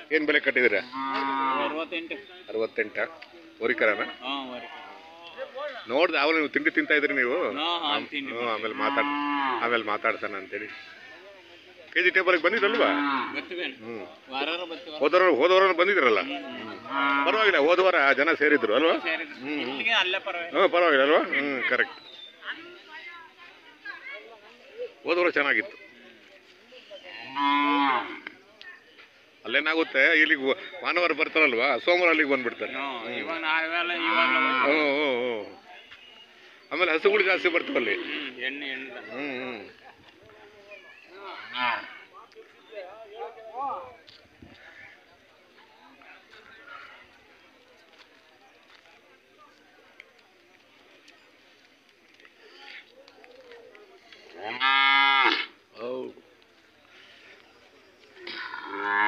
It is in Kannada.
ಏನು ಬೆಲೆ ಕಟ್ಟಿದ್ದೀರಾ ಅರವತ್ತೆಂಟು ಅರವತ್ತೆಂಟ ಹೊರಿಕರನ ಹಾಂ ವರಿ ನೋಡ್ದೆ ಆವಾಗ ನೀವು ತಿಂಡಿ ತಿಂತಾ ಇದ್ರಿ ನೀವು ಹಾಂ ಹಾಂ ತಿಂಡಿ ಹ್ಞೂ ಆಮೇಲೆ ಮಾತಾಡ್ ಆಮೇಲೆ ಮಾತಾಡ್ತಾನೆ ಅಂತೇಳಿ ಕೆ ಜಿ ಟೇಬಲ್ಗೆ ಬಂದಿದ್ದಲ್ವಾ ಬರ್ತೀವೇನು ಹ್ಞೂ ವಾರ ಬರ್ತೀವ ಹೋದವರು ಹೋದವರು ಬಂದಿದ್ರಲ್ಲ ಪರವಾಗಿಲ್ಲ ಹೋದ ವಾರ ಜನ ಸೇರಿದ್ರು ಅಲ್ವಾ ಸರಿ ಇಲ್ಲಿಗೆ ಅಲ್ಲೇ ಪರವಾಗಿಲ್ಲ ಹ್ಞೂ ಪರವಾಗಿಲ್ಲ ಅಲ್ವಾ ಹ್ಞೂ ಕರೆಕ್ಟ್ ಹೋದವರು ಚೆನ್ನಾಗಿತ್ತು ಅಲ್ಲೇನಾಗುತ್ತೆ ಇಲ್ಲಿಗೆ ಹೋ- ಭಾನುವಾರ ಬರ್ತಾರಲ್ವಾ ಸೋಮವಾರ ಅಲ್ಲಿಗೆ ಬಂದ್ಬಿಡ್ತಾರೆ ಹ್ಞೂ ಇವಾಗ ನಾವೆಲ್ಲ ಇವಾಗ ಹ್ಞೂ ಹ್ಞೂ ಹ್ಞೂ ಆಮೇಲೆ ಹಸುಗಳು ಜಾಸ್ತಿ ಬರ್ತಾವಲ್ಲಿ ಹ್ಞೂ ಎಣ್ಣೆ ಎಣ್ಣೆ ಹ್ಞೂ ಹ್ಞೂ ಹೌದು